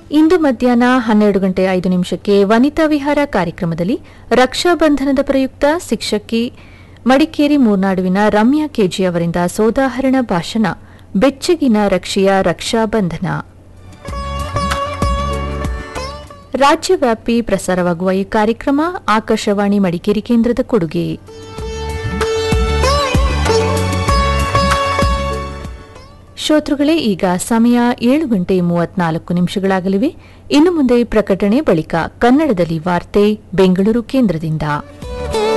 ಇಂದು ಮಧ್ಯಾಹ್ನ ಹನ್ನೆರಡು ಗಂಟೆ ಐದು ನಿಮಿಷಕ್ಕೆ ವನಿತಾ ವಿಹಾರ ಕಾರ್ಯಕ್ರಮದಲ್ಲಿ ರಕ್ಷಾ ಬಂಧನದ ಪ್ರಯುಕ್ತ ಶಿಕ್ಷಕಿ ಮಡಿಕೇರಿ ಮೂರ್ನಾಡುವಿನ ರಮ್ಯಾ ಕೆಜಿ ಅವರಿಂದ ಸೋದಾಹರಣ ಭಾಷಣ ಬೆಚ್ಚಗಿನ ರಕ್ಷೆಯ ರಕ್ಷಾ ಬಂಧನ ರಾಜ್ಯವ್ಯಾಪಿ ಪ್ರಸಾರವಾಗುವ ಈ ಕಾರ್ಯಕ್ರಮ ಆಕಾಶವಾಣಿ ಮಡಿಕೇರಿ ಕೇಂದ್ರದ ಕೊಡುಗೆ ಶ್ರೋತೃಗಳೇ ಈಗ ಸಮಯ ಏಳು ಗಂಟೆ ಮೂವತ್ನಾಲ್ಕು ನಿಮಿಷಗಳಾಗಲಿವೆ ಇನ್ನು ಮುಂದೆ ಪ್ರಕಟಣೆ ಬಳಿಕ ಕನ್ನಡದಲ್ಲಿ ವಾರ್ತೆ ಬೆಂಗಳೂರು ಕೇಂದ್ರದಿಂದ